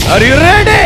Are you ready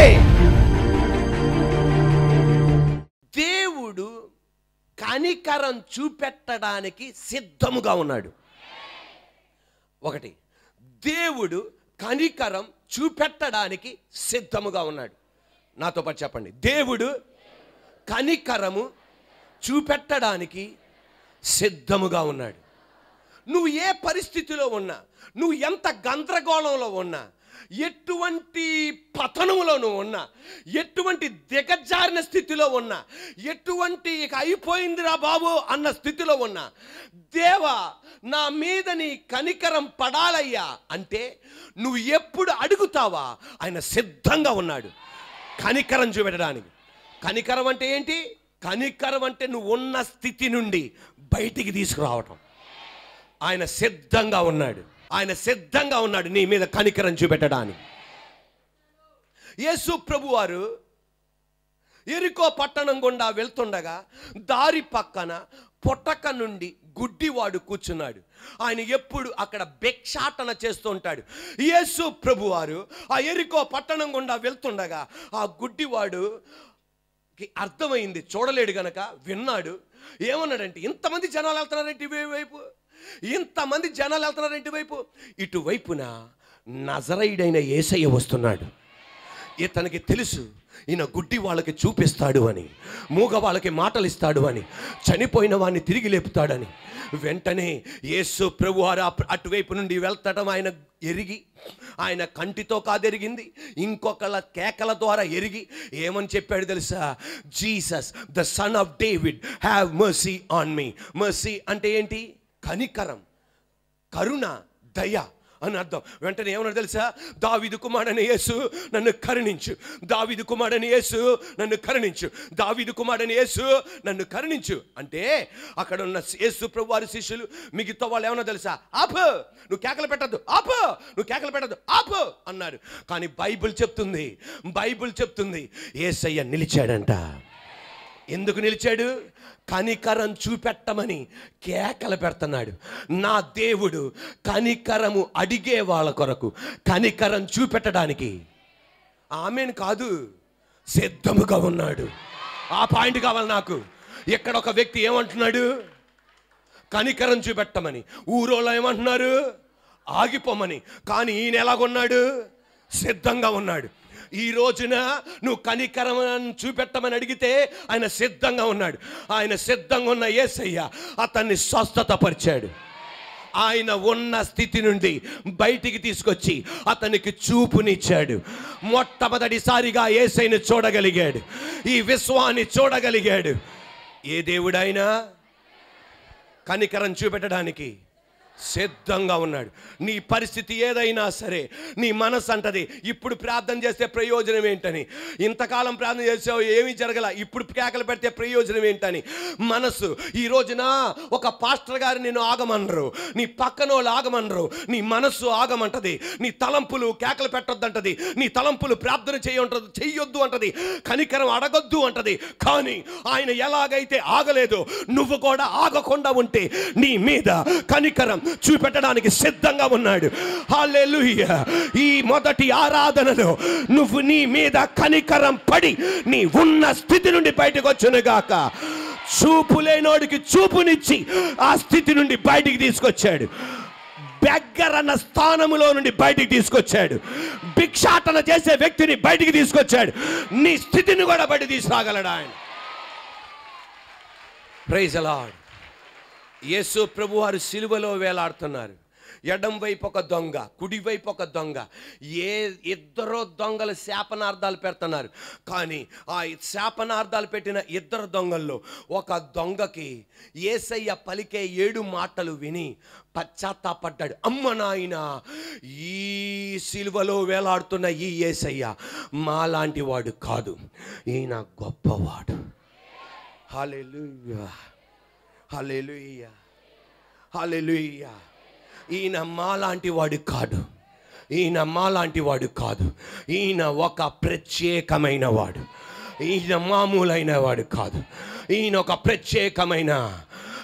దేవుడు కనికరం చూపెట్టడానికి సిద్ధముగా ఉన్నాడు ఒకటి దేవుడు కనికరం చూపెట్టడానికి సిద్ధముగా ఉన్నాడు నాతో పాటు చెప్పండి దేవుడు కనికరము చూపెట్టడానికి సిద్ధముగా ఉన్నాడు నువ్వు ఏ పరిస్థితిలో ఉన్నా నువ్వు ఎంత గందరగోళంలో ఉన్నా ఎటువంటి పతనంలో నువ్వు ఉన్నా ఎటువంటి దిగజారిన స్థితిలో ఉన్నా ఎటువంటి ఇక అయిపోయిందిరా బాబు అన్న స్థితిలో ఉన్నా దేవా నా మీద నీ కనికరం పడాలయ్యా అంటే నువ్వు ఎప్పుడు అడుగుతావా ఆయన సిద్ధంగా ఉన్నాడు కనికరం చూపెట్టడానికి కనికరం అంటే ఏంటి కనికరం అంటే నువ్వు ఉన్న స్థితి నుండి బయటికి తీసుకురావటం ఆయన సిద్ధంగా ఉన్నాడు ఆయన సిద్ధంగా ఉన్నాడు నీ మీద కనికరం చూపెట్టడానికి యేసు ప్రభు వారు ఎరికో పట్టణం గుండా వెళ్తుండగా దారి పక్కన పొట్టక నుండి గుడ్డివాడు కూర్చున్నాడు ఆయన ఎప్పుడు అక్కడ భిక్షాటన చేస్తూ ఉంటాడు యేసు ప్రభువారు ఆ ఎరికో పట్టణం గుండా వెళ్తుండగా ఆ గుడ్డివాడు కి అర్థమైంది చూడలేడు గనక విన్నాడు ఏమన్నాడంటే ఇంతమంది జనాలు వెళ్తున్నారంటే ఇటువైపు ఇంతమంది జనాలు వెళ్తున్నారంటే ఇటువైపు ఇటువైపున నజరైడైన ఏసయ్య వస్తున్నాడు ఇతనికి తెలుసు ఈయన గుడ్డి వాళ్ళకి చూపిస్తాడు అని మూగ వాళ్ళకి మాటలు ఇస్తాడు అని చనిపోయిన వాడిని తిరిగి లేపుతాడని వెంటనే యేసు ప్రభు వారు అప్- అటువైపు నుండి వెళ్తడం ఆయన ఎరిగి ఆయన కంటితో కాదెరిగింది ఇంకొకళ్ళ కేకల ద్వారా ఎరిగి ఏమని చెప్పాడు తెలుసా Jesus the son of David have mercy on me mercy అంటే ఏంటి కనికరం కరుణ దయ అని అర్థం వెంటనే ఏమన్నా తెలుసా దావిదు కుమారుడని యేసు నన్ను కరుణించు దావిదు కుమారుడని యేసు నన్ను కరుణించు దావిదు కుమారుడని యేసు నన్ను కరుణించు అంటే అక్కడ ఉన్న యేసు ప్రభు వారి శిష్యులు మిగతా వాళ్ళు ఏమన్నా తెలుసా ఆపు నువ్వు కేకలు పెట్టద్దు ఆపు నువ్వు కేకలు పెట్టద్దు ఆపు అన్నారు కానీ బైబిల్ చెప్తుంది బైబిల్ చెప్తుంది ఏసయ్య నిలిచాడంట ఎందుకు నిలిచాడు కనికరం చూపెట్టమని కేకలు పెడుతున్నాడు నా దేవుడు కనికరము అడిగే వాళ్ళ కొరకు కనికరం చూపెట్టడానికి ఆమెను కాదు సిద్ధముగా ఉన్నాడు ఆ పాయింట్ కావాలి నాకు ఇక్కడ ఒక వ్యక్తి ఏమంటున్నాడు కనికరం చూపెట్టమని ఊరోళ్ళు ఏమంటున్నారు ఆగిపోమని కానీ ఈయన ఎలాగున్నాడు సిద్ధంగా ఉన్నాడు ఈ రోజున నువ్వు కనికరం చూపెట్టమని అడిగితే ఆయన సిద్ధంగా ఉన్నాడు ఆయన సిద్ధంగా ఉన్న ఏసయ్య అతన్ని స్వస్థత పరిచాడు ఆయన ఉన్న స్థితి నుండి బయటికి తీసుకొచ్చి అతనికి చూపునిచ్చాడు మొట్టమొదటిసారిగా ఏసైని చూడగలిగాడు ఈ విశ్వాన్ని చూడగలిగాడు ఏ దేవుడైనా కనికరం చూపెట్టడానికి సిద్ధంగా ఉన్నాడు నీ పరిస్థితి ఏదైనా సరే నీ మనసు అంటది ఇప్పుడు ప్రార్థన చేస్తే ప్రయోజనం ఏంటని ఇంతకాలం ప్రార్థన చేసావు ఏమీ జరగల ఇప్పుడు కేకలు పెడితే ప్రయోజనం ఏంటని మనసు ఈ రోజున ఒక పాస్టర్ గారు నేను ఆగమనరు నీ పక్కన వాళ్ళు ఆగమనరు నీ మనస్సు ఆగమంటది నీ తలంపులు కేకలు పెట్టొద్దంటది నీ తలంపులు ప్రార్థన చేయంటది చెయ్యొద్దు అంటది కనికరం అడగొద్దు అంటది కానీ ఆయన ఎలాగైతే ఆగలేదు నువ్వు కూడా ఆగకుండా ఉంటే నీ మీద కనికరం చూపెట్టడానికి సిద్ధంగా ఉన్నాడు హల్లెలూయా ఈ మొదటి ఆరాధనలో నువ్వు నీ మీద కనికరం పడి నీ ఉన్న స్థితి నుండి బయటకు వచ్చునుగాక చూపు లేనోడికి చూపునిచ్చి ఆ స్థితి నుండి బయటికి తీసుకొచ్చాడు బెగ్గర్ అన్న స్థానములో నుండి బయటికి తీసుకొచ్చాడు భిక్షాటన చేసే వ్యక్తిని బయటికి తీసుకొచ్చాడు నీ స్థితిని కూడా బయట తీసుకురాగలడు ఆయన ప్రైజ్ అలాడ్ యేసు ప్రభు వారు సిలువలో వేలాడుతున్నారు ఎడం వైపు ఒక దొంగ కుడి వైపు ఒక దొంగ ఏ ఇద్దరు దొంగలు శాపనార్థాలు పెడుతున్నారు కానీ ఆ శాపనార్థాలు పెట్టిన ఇద్దరు దొంగల్లో ఒక దొంగకి ఏసయ్య పలికే ఏడు మాటలు విని పశ్చాత్తాపడ్డాడు అమ్మ నాయన ఈ సిలువలో వేలాడుతున్న ఈ ఏసయ్య మాలాంటి వాడు కాదు ఈయన గొప్పవాడు హల్లెలూయా హల్లెలూయా హల్లెలూయా ఈయన మాలాంటి వాడు కాదు ఈయన మాలాంటి వాడు కాదు ఈయన ఒక ప్రత్యేకమైన వాడు ఈయన మామూలైన వాడు కాదు ఈయన ఒక ప్రత్యేకమైన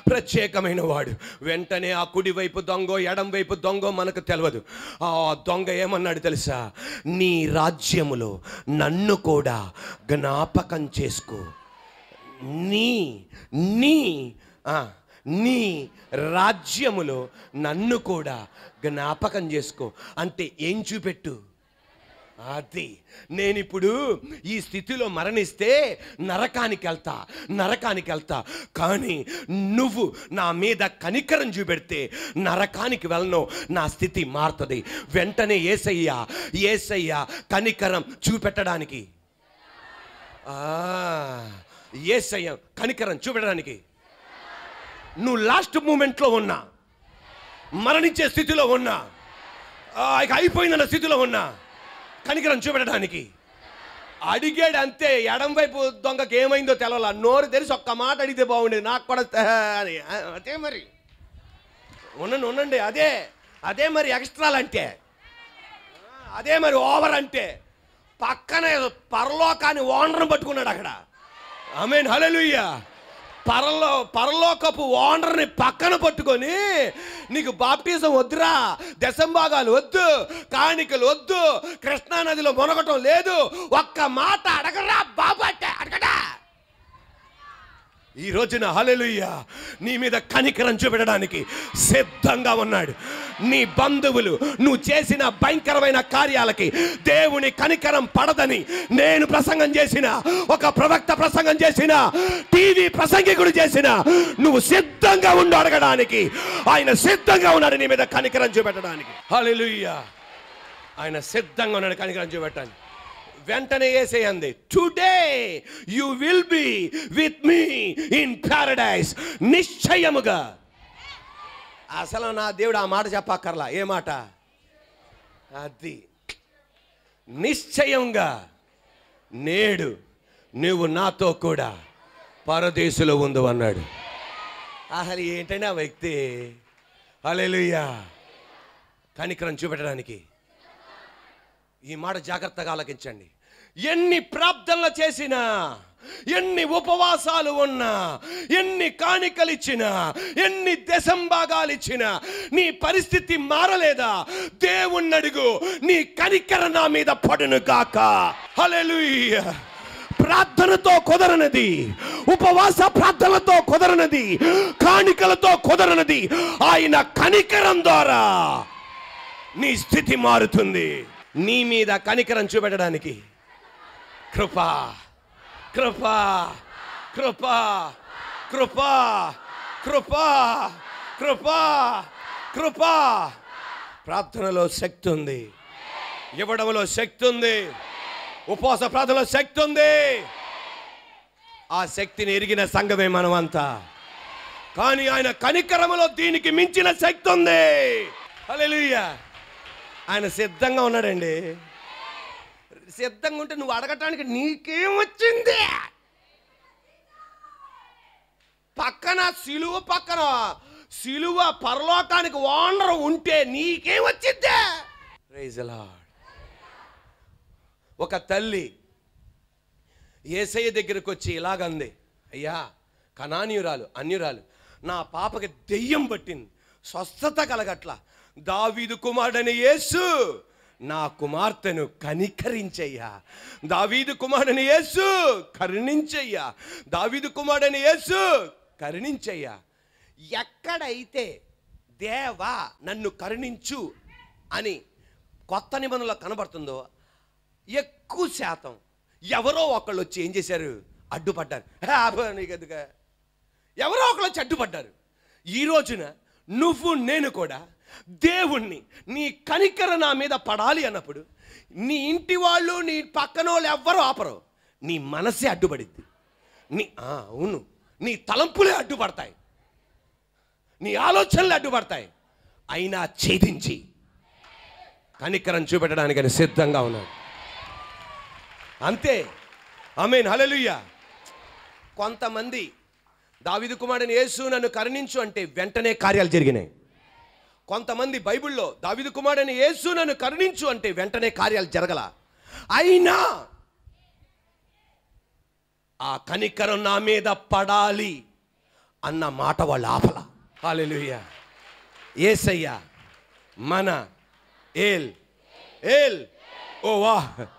ప్రత్యేకమైన వాడు వెంటనే ఆ కుడి వైపు దొంగో ఎడం వైపు దొంగో మనకు తెలియదు ఆ దొంగ ఏమన్నాడు తెలుసా నీ రాజ్యములో నన్ను కూడా జ్ఞాపకం చేసుకో నీ నీ ఆ, నీ రాజ్యములో నన్ను కూడా జ్ఞాపకం చేసుకో అంటే ఏం చూపెట్టు అది నేనిప్పుడు ఈ స్థితిలో మరణిస్తే నరకానికి వెళ్తా నరకానికి వెళ్తా కానీ నువ్వు నా మీద కనికరం చూపెడితే నరకానికి వెళ్ళను నా స్థితి మారుతుంది వెంటనే ఏసయ్యా ఏసయ్యా కనికరం చూపెట్టడానికి ఆ, ఏసయ్య కనికరం చూపెట్టడానికి నువ్వు లాస్ట్ మూమెంట్లో ఉన్నా మరణించే స్థితిలో ఉన్నా ఆ, ఇక అయిపోయిందన్న స్థితిలో ఉన్నా కనికరం చూపెట్టడానికి అడిగాడు అంతే ఎడం వైపు దొంగకి ఏమైందో తెలవాల నోరు తెరిచి ఒక్క మాట అడిగితే బాగుండేది నాకు కూడా తే- అని ఆ, అదే మరి ఉండండి ఉండండి అదే అదే మరి ఎక్స్ట్రాలు అంటే ఆ, అదే మరి ఓవర్ అంటే పక్కన ఏదో పరలోకాన్ని ఓనర్ని పట్టుకున్నాడు అక్కడ ఐ మీన్ హలలుయ్యా పరలో పరలోకపు ఓనర్ని పక్కన పట్టుకొని నీకు బాప్టిజం వద్దురా దశంభాగాలు వద్దు కాணிకలు వద్దు కృష్ణానదిలో మునగటం లేదు ఒక్క మాట అడగరా బాబు అంటే అడగడా ఈ రోజున హలెలుయ్య నీ మీద కనికరం చూపెట్టడానికి సిద్ధంగా ఉన్నాడు నీ బంధువులు నువ్వు చేసిన భయంకరమైన కార్యాలకి దేవుని కనికరం పడదని నేను ప్రసంగం చేసిన ఒక ప్రవక్త ప్రసంగం చేసిన టీవీ ప్రసంగికుడు చేసిన నువ్వు సిద్ధంగా ఉండు అడగడానికి ఆయన సిద్ధంగా ఉన్నాడు నీ మీద కనికరం చూపెట్టడానికి హల్లెలూయా ఆయన సిద్ధంగా ఉన్నాడు కనికరం చూపెట్టడానికి వెంటనే వేసేయండి today you will be with me in paradise నిశ్చయముగా అసలు నా దేవుడు ఆ మాట చెప్పక్కర్లా ఏ మాట అది నిశ్చయంగా నేడు నువ్వు నాతో కూడా పరదేశులో ఉండు అన్నాడు అసలు ఏంటంటే ఆ వ్యక్తి అలెలుయ్యా కనికరం చూపెట్టడానికి ఈ మాట జాగ్రత్తగా ఆలకించండి ఎన్ని ప్రార్థనలు చేసినా ఎన్ని ఉపవాసాలు ఉన్నా ఎన్ని కాணிకలు ఇచ్చినా ఎన్ని దశంభాగాలు ఇచ్చినా నీ పరిస్థితి మారలేదా దేవుణ్ణి అడుగు నీ కనికర నా మీద పడును కాక హల్లెలూయా ప్రార్థనతో కుదరనది ఉపవాస ప్రార్థనలతో కుదరనది కాணிకలతో కుదరనది ఆయన కనికరం ద్వారా నీ స్థితి మారుతుంది నీ మీద కనికరం చూపెట్టడానికి కృప కృప కృప కృప కృప కృప కృప ప్రార్థనలో శక్తి ఉంది ఇవ్వడంలో శక్తి ఉంది ఉపవాస ప్రార్థనలో శక్తి ఉంది ఆ శక్తిని ఎరిగిన సంఘమే మనమంతా కానీ ఆయన కనికరములో దీనికి మించిన శక్తి ఉంది హల్లెలూయా ఆయన సిద్ధంగా ఉన్నాడండి సిద్ధంగా ఉంటే నువ్వు అడగటానికి నీకేం వచ్చింది పక్కన సిలువ పక్కన సిలువ పరలోకానికి ఓనర్ ఉంటే నీకేం వచ్చింది Praise the Lord. ఒక తల్లి ఏసయ్య దగ్గరకు వచ్చి ఇలాగంది అయ్యా కనానీయురాలు అన్యురాలు నా పాపకి దెయ్యం పట్టింది స్వస్థత కలగట్ల దావీదు కుమారుడని యేసు నా కుమార్తెను కనికరించయ్యా దావీదు కుమారుడని యేసు కరుణించయ్యా దావీదు కుమారుడని యేసు కరుణించయ్యా ఎక్కడైతే దేవా నన్ను కరుణించు అని కొత్త నిబంధనలో కనబడుతుందో ఎక్కువ శాతం ఎవరో ఒకళ్ళు వచ్చి ఏం చేశారు అడ్డుపడ్డారు "హే, అబ్బో, నీకెందుకు ఎవరో ఒకళ్ళు వచ్చి అడ్డుపడ్డారు ఈ రోజున నువ్వు నేను కూడా దేవుణ్ణి నీ కనికర నా మీద పడాలి అన్నప్పుడు నీ ఇంటి వాళ్ళు నీ పక్కన వాళ్ళు ఎవ్వరూ ఆపరు నీ మనసే అడ్డుపడిద్ది నీ ఆ, అవును నీ తలంపులే అడ్డుపడతాయి నీ ఆలోచనలు అడ్డుపడతాయి అయినా ఛేదించి కనికరం చూపెట్టడానికి ఆయన సిద్ధంగా ఉన్నాడు అంతే ఆమెన్ హల్లెలూయా కొంతమంది దావిదు కుమారుని యేసు నన్ను కరుణించు అంటే వెంటనే కార్యాలు జరిగినాయి కొంతమంది బైబిల్లో దావిదు కుమారుని యేసు నన్ను కరుణించు అంటే వెంటనే కార్యాలు జరగల అయినా ఆ కనికరం నా మీద పడాలి అన్న మాట వాళ్ళు ఆపల హాలెలుయ్య ఏసయ్య మన ఏల్ ఏల్ ఓ వా